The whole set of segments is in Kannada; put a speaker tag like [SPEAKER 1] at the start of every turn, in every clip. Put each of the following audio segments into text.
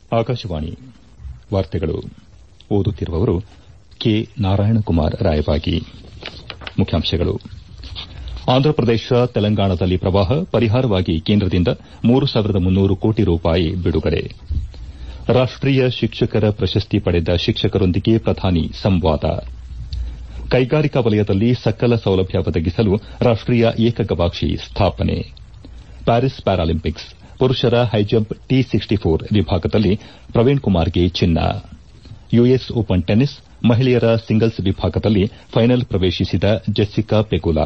[SPEAKER 1] ಆಕಾಶವಾಣಿ ವಾರ್ತೆಗಳು ಓದುತ್ತಿರುವವರು ಕೆ ನಾರಾಯಣಕುಮಾರ್ ರಾಯಬಾಗಿ ಮುಖ್ಯಾಂಶಗಳು ಆಂಧ್ರಪ್ರದೇಶ ತೆಲಂಗಾಣದಲ್ಲಿ ಪ್ರವಾಹ ಪರಿಹಾರವಾಗಿ ಕೇಂದ್ರದಿಂದ ಮೂರು ಸಾವಿರದ ಮುನ್ನೂರು ಕೋಟಿ ರೂಪಾಯಿ ಬಿಡುಗಡೆ ರಾಷ್ಟೀಯ ಶಿಕ್ಷಕರ ಪ್ರಶಸ್ತಿ ಪಡೆದ ಶಿಕ್ಷಕರೊಂದಿಗೆ ಪ್ರಧಾನಿ ಸಂವಾದ ಕೈಗಾರಿಕಾ ವಲಯದಲ್ಲಿ ಸಕಲ ಸೌಲಭ್ಯ ಒದಗಿಸಲು ರಾಷ್ಟೀಯ ಏಕಗವಾಕ್ಷಿ ಸ್ಥಾಪನೆ ಪ್ಯಾರಿಸ್ ಪ್ಯಾರಾಲಿಂಪಿಕ್ಸ್ ಪುರುಷರ ಹೈಜಂಪ್ ಟಿ ವಿಭಾಗದಲ್ಲಿ ಪ್ರವೀಣ್ ಕುಮಾರ್ಗೆ ಚಿನ್ನ ಯುಎಸ್ ಓಪನ್ ಟೆನಿಸ್ ಮಹಿಳೆಯರ ಸಿಂಗಲ್ಸ್ ವಿಭಾಗದಲ್ಲಿ ಫೈನಲ್ ಪ್ರವೇಶಿಸಿದ ಜೆಸ್ಸಿಕಾ ಪೆಗುಲಾ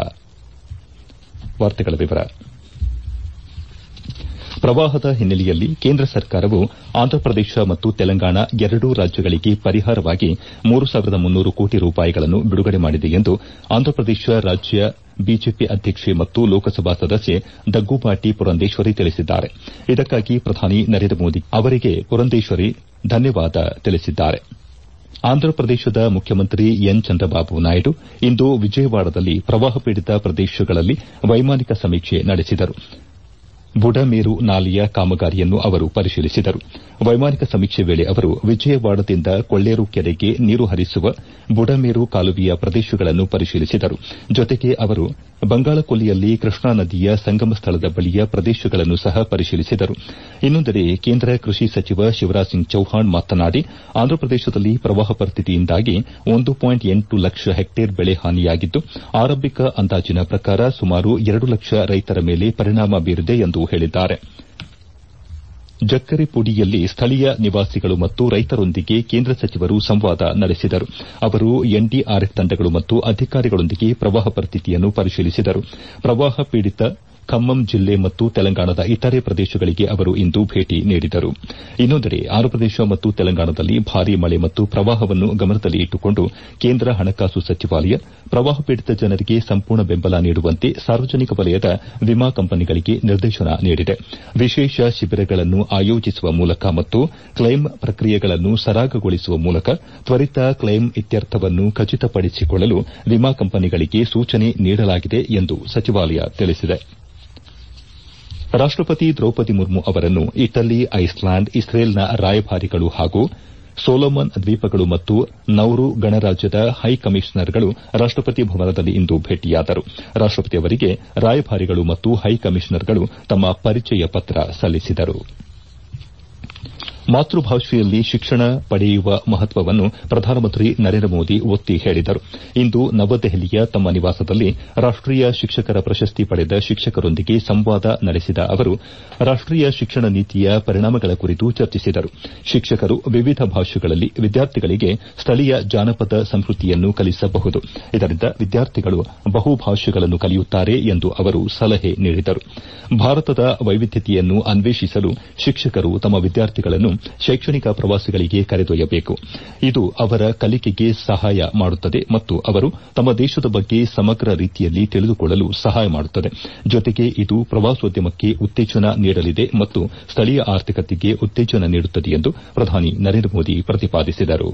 [SPEAKER 1] ಪ್ರವಾಹದ ಹಿನ್ನೆಲೆಯಲ್ಲಿ ಕೇಂದ್ರ ಸರ್ಕಾರವು ಆಂಧ್ರಪ್ರದೇಶ ಮತ್ತು ತೆಲಂಗಾಣ ಎರಡೂ ರಾಜ್ಯಗಳಿಗೆ ಪರಿಹಾರವಾಗಿ ಮೂರು ಸಾವಿರದ ಮುನ್ನೂರು ಕೋಟಿ ರೂಪಾಯಿಗಳನ್ನು ಬಿಡುಗಡೆ ಮಾಡಿದೆ ಎಂದು ಆಂಧ್ರಪ್ರದೇಶ ರಾಜ್ಯ ಬಿಜೆಪಿ ಅಧ್ಯಕ್ಷೆ ಮತ್ತು ಲೋಕಸಭಾ ಸದಸ್ಯೆ ದಗ್ಗುಬಾಟಿ ಪುರಂದೇಶ್ವರಿ ತಿಳಿಸಿದ್ದಾರೆ ಇದಕ್ಕಾಗಿ ಪ್ರಧಾನಿ ನರೇಂದ್ರ ಮೋದಿ ಅವರಿಗೆ ಪುರಂದೇಶ್ವರಿ ಧನ್ಯವಾದ ತಿಳಿಸಿದ್ದಾರೆ ಆಂಧ್ರಪ್ರದೇಶದ ಮುಖ್ಯಮಂತ್ರಿ ಎನ್ ಚಂದ್ರಬಾಬು ನಾಯ್ಡು ಇಂದು ವಿಜಯವಾಡದಲ್ಲಿ ಪ್ರವಾಹ ಪೀಡಿತ ಪ್ರದೇಶಗಳಲ್ಲಿ ವೈಮಾನಿಕ ಸಮೀಕ್ಷೆ ನಡೆಸಿದರು ಬುಡಮೇರು ನಾಲೆಯ ಕಾಮಗಾರಿಯನ್ನು ಅವರು ಪರಿಶೀಲಿಸಿದರು ವೈಮಾನಿಕ ಸಮೀಕ್ಷೆ ವೇಳೆ ಅವರು ವಿಜಯವಾಡದಿಂದ ಕೊಳ್ಳೇರು ಕೆರೆಗೆ ನೀರು ಹರಿಸುವ ಬುಡಮೇರು ಕಾಲುವೆಯ ಪ್ರದೇಶಗಳನ್ನು ಪರಿಶೀಲಿಸಿದರು ಜೊತೆಗೆ ಅವರು ಬಂಗಾಳಕೊಲ್ಲಿಯಲ್ಲಿ ಕೃಷ್ಣಾ ನದಿಯ ಸಂಗಮ ಸ್ಥಳದ ಬಳಿಯ ಪ್ರದೇಶಗಳನ್ನು ಸಹ ಪರಿಶೀಲಿಸಿದರು ಇನ್ನೊಂದೆಡೆ ಕೇಂದ್ರ ಕೃಷಿ ಸಚಿವ ಶಿವರಾಜ್ ಸಿಂಗ್ ಚೌಹಾಣ್ ಮಾತನಾಡಿ ಆಂಧ್ರಪ್ರದೇಶದಲ್ಲಿ ಪ್ರವಾಹ ಪರಿಸ್ಥಿತಿಯಿಂದಾಗಿ ಒಂದು ಪಾಯಿಂಟ್ ಎಂಟು ಲಕ್ಷ ಹೆಕ್ಟೇರ್ ಬೆಳೆ ಹಾನಿಯಾಗಿದ್ದು ಆರಂಭಿಕ ಅಂದಾಜಿನ ಪ್ರಕಾರ ಸುಮಾರು ಎರಡು ಲಕ್ಷ ರೈತರ ಮೇಲೆ ಪರಿಣಾಮ ಬೀರಿದೆ ಎಂದು ಹೇಳಿದ್ದಾರೆ ಜಕ್ಕರೆಪುಡಿಯಲ್ಲಿ ಸ್ಥಳೀಯ ನಿವಾಸಿಗಳು ಮತ್ತು ರೈತರೊಂದಿಗೆ ಕೇಂದ್ರ ಸಚಿವರು ಸಂವಾದ ನಡೆಸಿದರು ಅವರು ಎನ್ಡಿಆರ್ಎಫ್ ತಂಡಗಳು ಮತ್ತು ಅಧಿಕಾರಿಗಳೊಂದಿಗೆ ಪ್ರವಾಹ ಪರಿಸ್ಥಿತಿಯನ್ನು ಪರಿಶೀಲಿಸಿದರು ಪ್ರವಾಹ ಪೀಡಿತ ಖಮ್ಮಂ ಜಿಲ್ಲೆ ಮತ್ತು ತೆಲಂಗಾಣದ ಇತರೆ ಪ್ರದೇಶಗಳಿಗೆ ಅವರು ಇಂದು ಭೇಟಿ ನೀಡಿದರು ಇನ್ನೊಂದೆಡೆ ಆಂಧ್ರಪ್ರದೇಶ ಮತ್ತು ತೆಲಂಗಾಣದಲ್ಲಿ ಭಾರೀ ಮಳೆ ಮತ್ತು ಪ್ರವಾಹವನ್ನು ಗಮನದಲ್ಲಿ ಇಟ್ಟುಕೊಂಡು ಕೇಂದ್ರ ಹಣಕಾಸು ಸಚಿವಾಲಯ ಪ್ರವಾಹ ಪೀಡಿತ ಜನರಿಗೆ ಸಂಪೂರ್ಣ ಬೆಂಬಲ ನೀಡುವಂತೆ ಸಾರ್ವಜನಿಕ ವಲಯದ ವಿಮಾ ಕಂಪನಿಗಳಿಗೆ ನಿರ್ದೇಶನ ನೀಡಿದೆ ವಿಶೇಷ ಶಿಬಿರಗಳನ್ನು ಆಯೋಜಿಸುವ ಮೂಲಕ ಮತ್ತು ಕ್ಲೈಮ್ ಪ್ರಕ್ರಿಯೆಗಳನ್ನು ಸರಾಗಗೊಳಿಸುವ ಮೂಲಕ ತ್ವರಿತ ಕ್ಲೈಮ್ ಇತ್ಯರ್ಥವನ್ನು ಖಚಿತಪಡಿಸಿಕೊಳ್ಳಲು ವಿಮಾ ಕಂಪನಿಗಳಿಗೆ ಸೂಚನೆ ನೀಡಲಾಗಿದೆ ಎಂದು ಸಚಿವಾಲಯ ತಿಳಿಸಿದೆ ರಾಷ್ಟಪತಿ ದ್ರೌಪದಿ ಮುರ್ಮು ಅವರನ್ನು ಇಟಲಿ ಐಸ್ಲ್ಯಾಂಡ್ ಇಸ್ರೇಲ್ನ ರಾಯಭಾರಿಗಳು ಹಾಗೂ ಸೊಲೊಮನ್ ದ್ವೀಪಗಳು ಮತ್ತು ನೌರು ಗಣರಾಜ್ಯದ ಹೈಕಮಿಷನರ್ಗಳು ರಾಷ್ಟಪತಿ ಭವನದಲ್ಲಿ ಇಂದು ಭೇಟಿಯಾದರು ರಾಷ್ಟಪತಿ ಅವರಿಗೆ ರಾಯಭಾರಿಗಳು ಮತ್ತು ಹೈಕಮಿಷನರ್ಗಳು ತಮ್ಮ ಪರಿಚಯ ಪತ್ರ ಸಲ್ಲಿಸಿದರು ಮಾತೃಭಾಷೆಯಲ್ಲಿ ಶಿಕ್ಷಣ ಪಡೆಯುವ ಮಹತ್ವವನ್ನು ಪ್ರಧಾನಮಂತ್ರಿ ನರೇಂದ್ರ ಮೋದಿ ಒತ್ತಿ ಹೇಳಿದರು ಇಂದು ನವದೆಹಲಿಯ ತಮ್ಮ ನಿವಾಸದಲ್ಲಿ ರಾಷ್ಟೀಯ ಶಿಕ್ಷಕರ ಪ್ರಶಸ್ತಿ ಪಡೆದ ಶಿಕ್ಷಕರೊಂದಿಗೆ ಸಂವಾದ ನಡೆಸಿದ ಅವರು ರಾಷ್ಟೀಯ ಶಿಕ್ಷಣ ನೀತಿಯ ಪರಿಣಾಮಗಳ ಕುರಿತು ಚರ್ಚಿಸಿದರು ಶಿಕ್ಷಕರು ವಿವಿಧ ಭಾಷೆಗಳಲ್ಲಿ ವಿದ್ಯಾರ್ಥಿಗಳಿಗೆ ಸ್ಥಳೀಯ ಜಾನಪದ ಸಂಸ್ಕೃತಿಯನ್ನು ಕಲಿಸಬಹುದು ಇದರಿಂದ ವಿದ್ಯಾರ್ಥಿಗಳು ಬಹುಭಾಷೆಗಳನ್ನು ಕಲಿಯುತ್ತಾರೆ ಎಂದು ಅವರು ಸಲಹೆ ನೀಡಿದರು ಭಾರತದ ವೈವಿಧ್ಯತೆಯನ್ನು ಅನ್ವೇಷಿಸಲು ಶಿಕ್ಷಕರು ತಮ್ಮ ವಿದ್ಯಾರ್ಥಿಗಳನ್ನು ಶೈಕ್ಷಣಿಕ ಪ್ರವಾಸಗಳಿಗೆ ಕರೆದೊಯ್ಯಬೇಕು ಇದು ಅವರ ಕಲಿಕೆಗೆ ಸಹಾಯ ಮಾಡುತ್ತದೆ ಮತ್ತು ಅವರು ತಮ್ಮ ದೇಶದ ಬಗ್ಗೆ ಸಮಗ್ರ ರೀತಿಯಲ್ಲಿ ತಿಳಿದುಕೊಳ್ಳಲು ಸಹಾಯ ಮಾಡುತ್ತದೆ ಜೊತೆಗೆ ಇದು ಪ್ರವಾಸೋದ್ಯಮಕ್ಕೆ ಉತ್ತೇಜನ ನೀಡಲಿದೆ ಮತ್ತು ಸ್ಥಳೀಯ ಆರ್ಥಿಕತೆಗೆ ಉತ್ತೇಜನ ನೀಡುತ್ತದೆ ಎಂದು ಪ್ರಧಾನಿ ನರೇಂದ್ರ ಮೋದಿ ಪ್ರತಿಪಾದಿಸಿದರು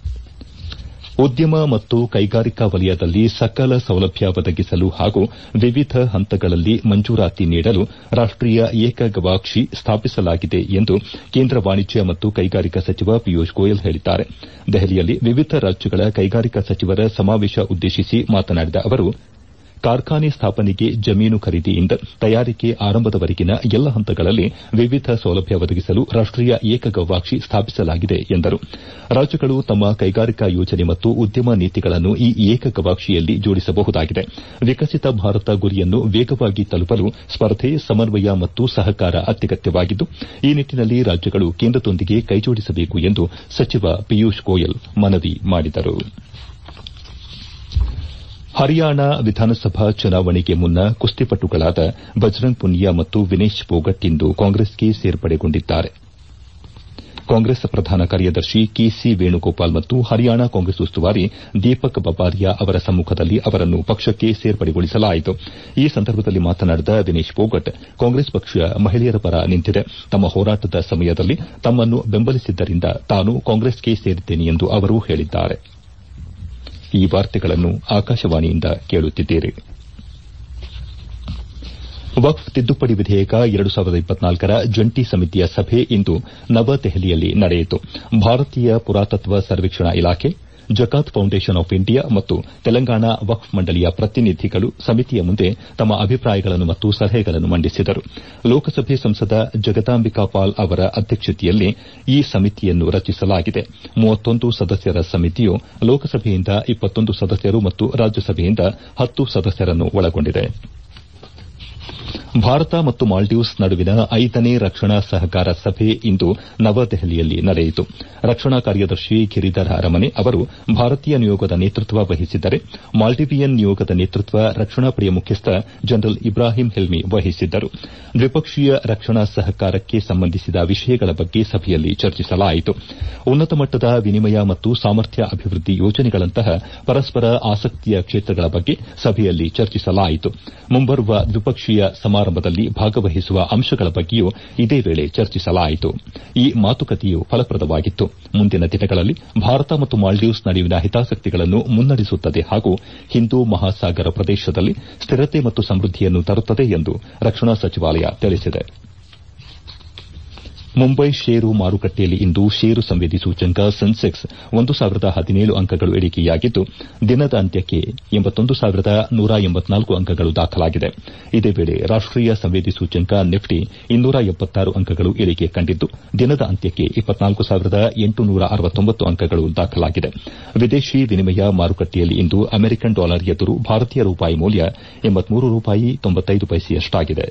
[SPEAKER 1] ಉದ್ಯಮ ಮತ್ತು ಕೈಗಾರಿಕಾ ವಲಯದಲ್ಲಿ ಸಕಲ ಸೌಲಭ್ಯ ಒದಗಿಸಲು ಹಾಗೂ ವಿವಿಧ ಹಂತಗಳಲ್ಲಿ ಮಂಜೂರಾತಿ ನೀಡಲು ರಾಷ್ಟೀಯ ಏಕಗವಾಕ್ಷಿ ಸ್ಥಾಪಿಸಲಾಗಿದೆ ಎಂದು ಕೇಂದ್ರ ವಾಣಿಜ್ಯ ಮತ್ತು ಕೈಗಾರಿಕಾ ಸಚಿವ ಪಿಯೂಷ್ ಗೋಯಲ್ ಹೇಳಿದ್ದಾರೆ ದೆಹಲಿಯಲ್ಲಿ ವಿವಿಧ ರಾಜ್ಯಗಳ ಕೈಗಾರಿಕಾ ಸಚಿವರ ಸಮಾವೇಶ ಉದ್ದೇಶಿಸಿ ಮಾತನಾಡಿದ ಅವರು ಕಾರ್ಖಾನೆ ಸ್ಥಾಪನೆಗೆ ಜಮೀನು ಖರೀದಿಯಿಂದ ತಯಾರಿಕೆ ಆರಂಭದವರೆಗಿನ ಎಲ್ಲ ಹಂತಗಳಲ್ಲಿ ವಿವಿಧ ಸೌಲಭ್ಯ ಒದಗಿಸಲು ರಾಷ್ಟೀಯ ಏಕಗವಾಕ್ಷಿ ಸ್ಥಾಪಿಸಲಾಗಿದೆ ಎಂದರು ರಾಜ್ಯಗಳು ತಮ್ಮ ಕೈಗಾರಿಕಾ ಯೋಜನೆ ಮತ್ತು ಉದ್ಯಮ ನೀತಿಗಳನ್ನು ಈ ಏಕಗವಾಕ್ಷಿಯಲ್ಲಿ ಜೋಡಿಸಬಹುದಾಗಿದೆ ವಿಕಸಿತ ಭಾರತ ಗುರಿಯನ್ನು ವೇಗವಾಗಿ ತಲುಪಲು ಸ್ಪರ್ಧೆ ಸಮನ್ವಯ ಮತ್ತು ಸಹಕಾರ ಅತ್ಯಗತ್ಯವಾಗಿದ್ದು ಈ ನಿಟ್ಟಿನಲ್ಲಿ ರಾಜ್ಯಗಳು ಕೇಂದ್ರದೊಂದಿಗೆ ಕೈಜೋಡಿಸಬೇಕು ಎಂದು ಸಚಿವ ಪಿಯೂಷ್ ಗೋಯಲ್ ಮನವಿ ಮಾಡಿದರು ಹರಿಯಾಣ ವಿಧಾನಸಭಾ ಚುನಾವಣೆಗೆ ಮುನ್ನ ಕುಸ್ತಿಪಟುಗಳಾದ ಬಜರಂಗ್ ಪುನಿಯಾ ಮತ್ತು ವಿನೇಶ್ ಪೋಗಟ್ ಇಂದು ಕಾಂಗ್ರೆಸ್ಗೆ ಸೇರ್ಪಡೆಗೊಂಡಿದ್ದಾರೆ ಕಾಂಗ್ರೆಸ್ ಪ್ರಧಾನ ಕಾರ್ಯದರ್ಶಿ ಕೆಸಿ ವೇಣುಗೋಪಾಲ್ ಮತ್ತು ಹರಿಯಾಣ ಕಾಂಗ್ರೆಸ್ ಉಸ್ತುವಾರಿ ದೀಪಕ್ ಬಬಾರಿಯಾ ಅವರ ಸಮ್ಮಖದಲ್ಲಿ ಅವರನ್ನು ಪಕ್ಷಕ್ಕೆ ಸೇರ್ಪಡೆಗೊಳಿಸಲಾಯಿತು ಈ ಸಂದರ್ಭದಲ್ಲಿ ಮಾತನಾಡಿದ ವಿನೇಶ್ ಪೋಗಟ್ ಕಾಂಗ್ರೆಸ್ ಪಕ್ಷ ಮಹಿಳೆಯರ ಪರ ನಿಂತಿದೆ ತಮ್ಮ ಹೋರಾಟದ ಸಮಯದಲ್ಲಿ ತಮ್ಮನ್ನು ಬೆಂಬಲಿಸಿದ್ದರಿಂದ ತಾನು ಕಾಂಗ್ರೆಸ್ಗೆ ಸೇರಿದ್ದೇನೆ ಎಂದು ಅವರು ಹೇಳಿದ್ದಾರೆ ಈ ವಾರ್ತೆಗಳನ್ನು ಆಕಾಶವಾಣಿಯಿಂದ ಕೇಳುತ್ತಿದ್ದೀರಿ ವಕ್ಫ್ ತಿದ್ದುಪಡಿ ವಿಧೇಯಕ ಎರಡು ಸಾವಿರದ ಇಪ್ಪತ್ನಾಲ್ಕರ ಜಂಟಿ ಸಮಿತಿಯ ಸಭೆ ಇಂದು ನವದೆಹಲಿಯಲ್ಲಿ ನಡೆಯಿತು ಭಾರತೀಯ ಪುರಾತತ್ವ ಸರ್ವೇಕ್ಷಣಾ ಇಲಾಖೆ ಜಕಾತ್ ಫೌಂಡೇಶನ್ ಆಫ್ ಇಂಡಿಯಾ ಮತ್ತು ತೆಲಂಗಾಣ ವಕ್ಫ್ ಮಂಡಳಿಯ ಪ್ರತಿನಿಧಿಗಳು ಸಮಿತಿಯ ಮುಂದೆ ತಮ್ಮ ಅಭಿಪ್ರಾಯಗಳನ್ನು ಮತ್ತು ಸಲಹೆಗಳನ್ನು ಮಂಡಿಸಿದರು ಲೋಕಸಭೆ ಸಂಸದ ಜಗದಾಂಬಿಕಾ ಪಾಲ್ ಅವರ ಅಧ್ಯಕ್ಷತೆಯಲ್ಲಿ ಈ ಸಮಿತಿಯನ್ನು ರಚಿಸಲಾಗಿದೆ ಸದಸ್ಯರ ಸಮಿತಿಯು ಲೋಕಸಭೆಯಿಂದ ಸದಸ್ಯರು ಮತ್ತು ರಾಜ್ಯಸಭೆಯಿಂದ ಹತ್ತು ಸದಸ್ಯರನ್ನು ಒಳಗೊಂಡಿದೆ ಭಾರತ ಮತ್ತು ಮಾಲ್ಡೀವ್ಸ್ ನಡುವಿನ ಐದನೇ ರಕ್ಷಣಾ ಸಹಕಾರ ಸಭೆ ಇಂದು ನವದೆಹಲಿಯಲ್ಲಿ ನಡೆಯಿತು ರಕ್ಷಣಾ ಕಾರ್ಯದರ್ಶಿ ಗಿರಿಧರ್ ಅರಮನೆ ಅವರು ಭಾರತೀಯ ನಿಯೋಗದ ನೇತೃತ್ವ ವಹಿಸಿದ್ದರೆ ಮಾಲ್ಡಿವಿಯನ್ ನಿಯೋಗದ ನೇತೃತ್ವ ರಕ್ಷಣಾ ಪಡೆಯ ಮುಖ್ಯಸ್ಥ ಜನರಲ್ ಇಬ್ರಾಹಿಂ ಹಿಲ್ಮಿ ವಹಿಸಿದ್ದರು ದ್ವಿಪಕ್ಷೀಯ ರಕ್ಷಣಾ ಸಹಕಾರಕ್ಕೆ ಸಂಬಂಧಿಸಿದ ವಿಷಯಗಳ ಬಗ್ಗೆ ಸಭೆಯಲ್ಲಿ ಚರ್ಚಿಸಲಾಯಿತು ಉನ್ನತ ಮಟ್ಟದ ವಿನಿಮಯ ಮತ್ತು ಸಾಮರ್ಥ್ಯ ಅಭಿವೃದ್ದಿ ಯೋಜನೆಗಳಂತಹ ಪರಸ್ಪರ ಆಸಕ್ತಿಯ ಕ್ಷೇತ್ರಗಳ ಬಗ್ಗೆ ಸಭೆಯಲ್ಲಿ ಚರ್ಚಿಸಲಾಯಿತು ಮುಂಬರುವ ದ್ವಿಪಕ್ಷೀಯ ಸಮಾರಂಭದಲ್ಲಿ ಭಾಗವಹಿಸುವ ಅಂಶಗಳ ಬಗ್ಗೆಯೂ ಇದೇ ವೇಳೆ ಚರ್ಚಿಸಲಾಯಿತು ಈ ಮಾತುಕತೆಯು ಫಲಪ್ರದವಾಗಿತ್ತು ಮುಂದಿನ ದಿನಗಳಲ್ಲಿ ಭಾರತ ಮತ್ತು ಮಾಲ್ಡೀವ್ಸ್ ನಡುವಿನ ಹಿತಾಸಕ್ತಿಗಳನ್ನು ಮುನ್ನಡೆಸುತ್ತದೆ ಹಾಗೂ ಹಿಂದೂ ಮಹಾಸಾಗರ ಪ್ರದೇಶದಲ್ಲಿ ಸ್ಥಿರತೆ ಮತ್ತು ಸಮೃದ್ದಿಯನ್ನು ತರುತ್ತದೆ ಎಂದು ರಕ್ಷಣಾ ಸಚಿವಾಲಯ ತಿಳಿಸಿದೆ ಮುಂಬೈ ಷೇರು ಮಾರುಕಟ್ಟೆಯಲ್ಲಿ ಇಂದು ಷೇರು ಸಂವೇದಿ ಸೂಚ್ಯಂಕ ಸೆನ್ಸೆಕ್ಸ್ ಒಂದು ಸಾವಿರದ ಹದಿನೇಳು ಅಂಕಗಳು ಇಳಿಕೆಯಾಗಿದ್ದು ದಿನದ ಅಂತ್ಯಕ್ಕೆ ಎಂಬತ್ತೊಂದು ಸಾವಿರದ ನೂರ ಎಂಬತ್ನಾಲ್ಕು ಅಂಕಗಳು ದಾಖಲಾಗಿದೆ ಇದೇ ವೇಳೆ ರಾಷ್ಟೀಯ ಸಂವೇದಿ ಸೂಚ್ಯಂಕ ನಿಫ್ಟಿ ಇನ್ನೂರ ಎಪ್ಪತ್ತಾರು ಅಂಕಗಳು ಇಳಿಕೆ ಕಂಡಿದ್ದು ದಿನದ ಅಂತ್ಯಕ್ಕೆ ಇಪ್ಪತ್ನಾಲ್ಕು ಸಾವಿರದ ಎಂಟುನೂರ ಅರವತ್ತೊಂಬತ್ತು ಅಂಕಗಳು ದಾಖಲಾಗಿದೆ ವಿದೇಶಿ ವಿನಿಮಯ ಮಾರುಕಟ್ಟೆಯಲ್ಲಿ ಇಂದು ಅಮೆರಿಕನ್ ಡಾಲರ್ ಎದುರು ಭಾರತೀಯ ರೂಪಾಯಿ ಮೌಲ್ಯ ಎಂಬತ್ಮೂರು ರೂಪಾಯಿ ತೊಂಬತ್ತೈದು ಪೈಸೆಯಷ್ಟಾಗಿದೆ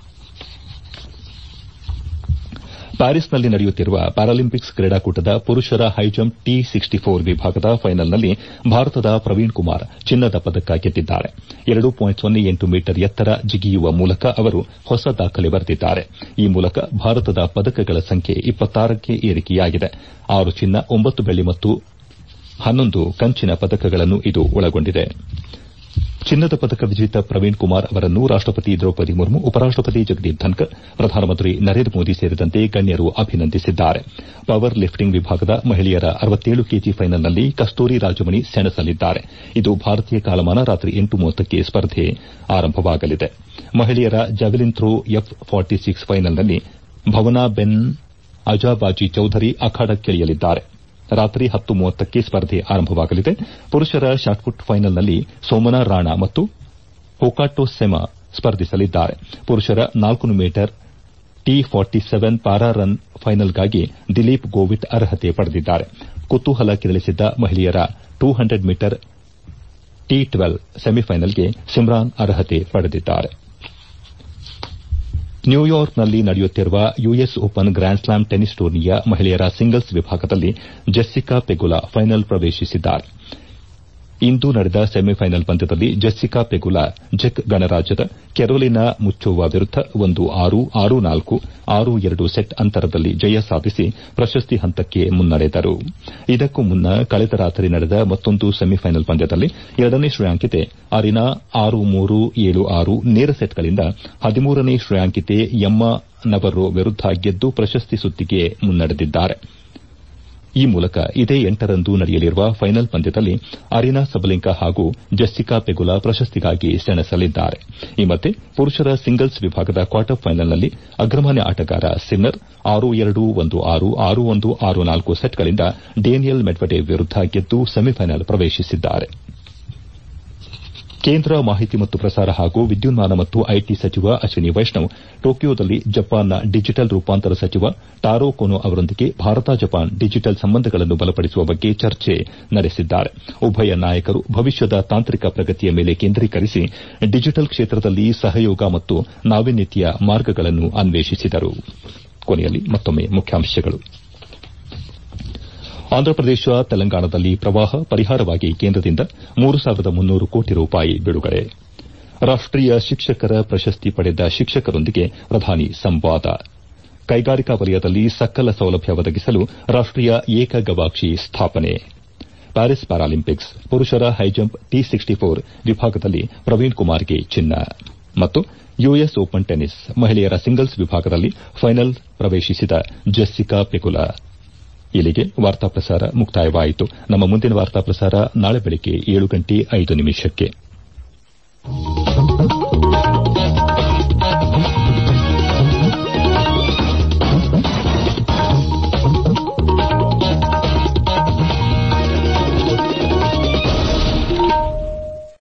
[SPEAKER 1] ಪ್ಯಾರಿಸ್ನಲ್ಲಿ ನಡೆಯುತ್ತಿರುವ ಪ್ಯಾರಾಲಿಂಪಿಕ್ಸ್ ಕ್ರೀಡಾಕೂಟದ ಪುರುಷರ ಹೈಜಂಪ್ ಟಿ ಸಿಕ್ಸ್ಟಿ ಫೋರ್ ವಿಭಾಗದ ಫೈನಲ್ನಲ್ಲಿ ಭಾರತದ ಪ್ರವೀಣ್ ಕುಮಾರ್ ಚಿನ್ನದ ಪದಕ ಗೆದ್ದಿದ್ದಾರೆ ಎರಡು ಪಾಯಿಂಟ್ ಸೊನ್ನೆ ಎಂಟು ಮೀಟರ್ ಎತ್ತರ ಜಿಗಿಯುವ ಮೂಲಕ ಅವರು ಹೊಸ ದಾಖಲೆ ಬರೆದಿದ್ದಾರೆ ಈ ಮೂಲಕ ಭಾರತದ ಪದಕಗಳ ಸಂಖ್ಯೆ ಇಪ್ಪತ್ತಾರಕ್ಕೆ ಏರಿಕೆಯಾಗಿದೆ ಆರು ಚಿನ್ನ ಒಂಬತ್ತು ಬೆಳ್ಳಿ ಮತ್ತು ಹನ್ನೊಂದು ಕಂಚಿನ ಪದಕಗಳನ್ನು ಇದು ಒಳಗೊಂಡಿದೆ ಚಿನ್ನದ ಪದಕ ವಿಜೇತ ಪ್ರವೀಣ್ ಕುಮಾರ್ ಅವರನ್ನು ರಾಷ್ಟಪತಿ ದ್ರೌಪದಿ ಮುರ್ಮು ಉಪರಾಷ್ಟಪತಿ ಜಗದೀಪ್ ಧನ್ಕರ್ ಪ್ರಧಾನಮಂತ್ರಿ ನರೇಂದ್ರ ಮೋದಿ ಸೇರಿದಂತೆ ಗಣ್ಯರು ಅಭಿನಂದಿಸಿದ್ದಾರೆ ಪವರ್ ಲಿಫ್ಟಿಂಗ್ ವಿಭಾಗದ ಮಹಿಳೆಯರ ಅರವತ್ತೇಳು ಕೆಜಿ ಫೈನಲ್ನಲ್ಲಿ ಕಸ್ತೂರಿ ರಾಜಮಣಿ ಸೆಣಸಲಿದ್ದಾರೆ ಇದು ಭಾರತೀಯ ಕಾಲಮಾನ ರಾತ್ರಿ ಎಂಟು ಮೂವತ್ತಕ್ಕೆ ಸ್ಪರ್ಧೆ ಆರಂಭವಾಗಲಿದೆ ಮಹಿಳೆಯರ javelin throw F forty six ಫೈನಲ್ನಲ್ಲಿ ಭವನಾ ಬೆನ್ ಅಜಾಬಾಜಿ ಚೌಧರಿ ಅಖಾಡಕ್ಕಿಳಿಯಲಿದ್ದಾರೆ ರಾತ್ರಿ ಹತ್ತು ಮೂವತ್ತಕ್ಕೆ ಸ್ಪರ್ಧೆ ಆರಂಭವಾಗಲಿದೆ ಪುರುಷರ ಶಾಟ್ಪುಟ್ ಫೈನಲ್ನಲ್ಲಿ ಸೋಮನ ರಾಣಾ ಮತ್ತು ಹೊಕಾಟೊ ಸೆಮಾ ಸ್ಪರ್ಧಿಸಲಿದ್ದಾರೆ ಪುರುಷರ ನಾಲ್ಕು metre T forty seven para run ಫೈನಲ್ಗಾಗಿ ದಿಲೀಪ್ ಗೋವಿಟ್ ಅರ್ಹತೆ ಪಡೆದಿದ್ದಾರೆ ಕುತೂಹಲ ಕೆರಳಿಸಿದ್ದ ಮಹಿಳೆಯರ two hundred metre T twelve ಸೆಮಿಫೈನಲ್ಗೆ ಸಿಮ್ರಾನ್ ಅರ್ಹತೆ ಪಡೆದಿದ್ದಾರೆ ನ್ಯೂಯಾರ್ಕ್ನಲ್ಲಿ ನಡೆಯುತ್ತಿರುವ ಯುಎಸ್ ಓಪನ್ ಗ್ರ್ಯಾನ್ಸ್ಲಾಮ್ ಟೆನಿಸ್ ಟೂರ್ನಿಯ ಮಹಿಳೆಯರ ಸಿಂಗಲ್ಸ್ ವಿಭಾಗದಲ್ಲಿ ಜೆಸ್ಸಿಕಾ ಪೆಗುಲಾ ಫೈನಲ್ ಪ್ರವೇಶಿಸಿದ್ದಾರೆ ಇಂದು ನಡೆದ ಸೆಮಿಫೈನಲ್ ಪಂದ್ಯದಲ್ಲಿ ಜೆಸ್ಸಿಕಾ ಪೆಗುಲಾ ಚೆಕ್ ಗಣರಾಜ್ಯದ ಕೆರೋಲಿನಾ ಮುಚ್ಚೋವಾ ವಿರುದ್ದ ಒಂದು ಆರು ಆರು ನಾಲ್ಕು ಆರು ಎರಡು ಸೆಟ್ ಅಂತರದಲ್ಲಿ ಜಯ ಸಾಧಿಸಿ ಪ್ರಶಸ್ತಿ ಹಂತಕ್ಕೆ ಮುನ್ನಡೆದರು ಇದಕ್ಕೂ ಮುನ್ನ ಕಳೆದ ರಾತ್ರಿ ನಡೆದ ಮತ್ತೊಂದು ಸೆಮಿಫೈನಲ್ ಪಂದ್ಯದಲ್ಲಿ ಎರಡನೇ ಶ್ರೇಯಾಂಕಿತೆ ಅರಿನಾ ಆರು ಮೂರು ಏಳು ಆರು ನೇರ ಸೆಟ್ಗಳಿಂದ ಹದಿಮೂರನೇ ಶ್ರೇಯಾಂಕಿತೆ ಎಮ್ಮಾ ನಬರ್ರೋ ವಿರುದ್ದ ಗೆದ್ದು ಪ್ರಶಸ್ತಿ ಸುತ್ತಿಗೆ ಮುನ್ನಡೆದಿದ್ದಾರೆ ಈ ಮೂಲಕ ಇದೇ ಎಂಟರಂದು ನಡೆಯಲಿರುವ ಫೈನಲ್ ಪಂದ್ಯದಲ್ಲಿ ಅರಿನಾ ಸಬಲೆಂಕಾ ಹಾಗೂ ಜೆಸ್ಸಿಕಾ ಪೆಗುಲಾ ಪ್ರಶಸ್ತಿಗಾಗಿ ಸೆಣಸಲಿದ್ದಾರೆ ಈ ಮಧ್ಯೆ ಪುರುಷರ ಸಿಂಗಲ್ಸ್ ವಿಭಾಗದ ಕ್ವಾರ್ಟರ್ ಫೈನಲ್ನಲ್ಲಿ ಅಗ್ರಮಾನ್ಯ ಆಟಗಾರ ಸಿನ್ನರ್ ಆರು ಎರಡು ಒಂದು ಆರು ಆರು ಒಂದು ಆರು ನಾಲ್ಕು ಸೆಟ್ಗಳಿಂದ ಡೇನಿಯಲ್ ಮೆಡ್ವಡೇವ್ ವಿರುದ್ದ ಗೆದ್ದು ಸೆಮಿಫೈನಲ್ ಪ್ರವೇಶಿಸಿದ್ದಾರೆ ಕೇಂದ್ರ ಮಾಹಿತಿ ಮತ್ತು ಪ್ರಸಾರ ಹಾಗೂ ವಿದ್ಯುನ್ಮಾನ ಮತ್ತು ಐಟಿ ಸಚಿವ ಅಶ್ವಿನಿ ವೈಷ್ಣವ್ ಟೋಕಿಯೋದಲ್ಲಿ ಜಪಾನ್ನ ಡಿಜಿಟಲ್ ರೂಪಾಂತರ ಸಚಿವ ಟಾರೋ ಕೊನೊ ಅವರೊಂದಿಗೆ ಭಾರತ ಜಪಾನ್ ಡಿಜಿಟಲ್ ಸಂಬಂಧಗಳನ್ನು ಬಲಪಡಿಸುವ ಬಗ್ಗೆ ಚರ್ಚೆ ನಡೆಸಿದ್ದಾರೆ ಉಭಯ ನಾಯಕರು ಭವಿಷ್ಯದ ತಾಂತ್ರಿಕ ಪ್ರಗತಿಯ ಮೇಲೆ ಕೇಂದ್ರೀಕರಿಸಿ ಡಿಜಿಟಲ್ ಕ್ಷೇತ್ರದಲ್ಲಿ ಸಹಯೋಗ ಮತ್ತು ನಾವೀನ್ಯತೆಯ ಮಾರ್ಗಗಳನ್ನು ಅನ್ವೇಷಿಸಿದರು ಕೊನೆಯಲ್ಲಿ ಮತ್ತೊಮ್ಮೆ ಮುಖ್ಯಾಂಶಗಳು ಆಂಧ್ರಪ್ರದೇಶ ತೆಲಂಗಾಣದಲ್ಲಿ ಪ್ರವಾಹ ಪರಿಹಾರವಾಗಿ ಕೇಂದ್ರದಿಂದ ಮೂರು ಸಾವಿರದ ಮುನ್ನೂರು ಕೋಟಿ ರೂಪಾಯಿ ಬಿಡುಗಡೆ ರಾಷ್ಟೀಯ ಶಿಕ್ಷಕರ ಪ್ರಶಸ್ತಿ ಪಡೆದ ಶಿಕ್ಷಕರೊಂದಿಗೆ ಪ್ರಧಾನಿ ಸಂವಾದ ಕೈಗಾರಿಕಾ ವಲಯದಲ್ಲಿ ಸಕಲ ಸೌಲಭ್ಯ ಒದಗಿಸಲು ರಾಷ್ಟೀಯ ಏಕ ಗವಾಕ್ಷಿ ಸ್ಥಾಪನೆ ಪ್ಯಾರಿಸ್ ಪ್ಯಾರಾಲಿಂಪಿಕ್ಸ್ ಪುರುಷರ ಹೈಜಂಪ್ ಟಿ ಸಿಕ್ಸ್ಟಿ ಫೋರ್ ವಿಭಾಗದಲ್ಲಿ ಪ್ರವೀಣ್ ಕುಮಾರ್ಗೆ ಚಿನ್ನ ಮತ್ತು ಯುಎಸ್ ಓಪನ್ ಟೆನಿಸ್ ಮಹಿಳೆಯರ ಸಿಂಗಲ್ಸ್ ವಿಭಾಗದಲ್ಲಿ ಫೈನಲ್ ಪ್ರವೇಶಿಸಿದ ಜೆಸ್ಸಿಕಾ ಪೆಗುಲಾ ಇಲ್ಲಿಗೆ ವಾರ್ತಾ ಪ್ರಸಾರ ಮುಕ್ತಾಯವಾಯಿತು ನಮ್ಮ ಮುಂದಿನ ವಾರ್ತಾ ಪ್ರಸಾರ ನಾಳೆ ಬೆಳಗ್ಗೆ ಏಳು ಗಂಟೆ ಐದು ನಿಮಿಷಕ್ಕೆ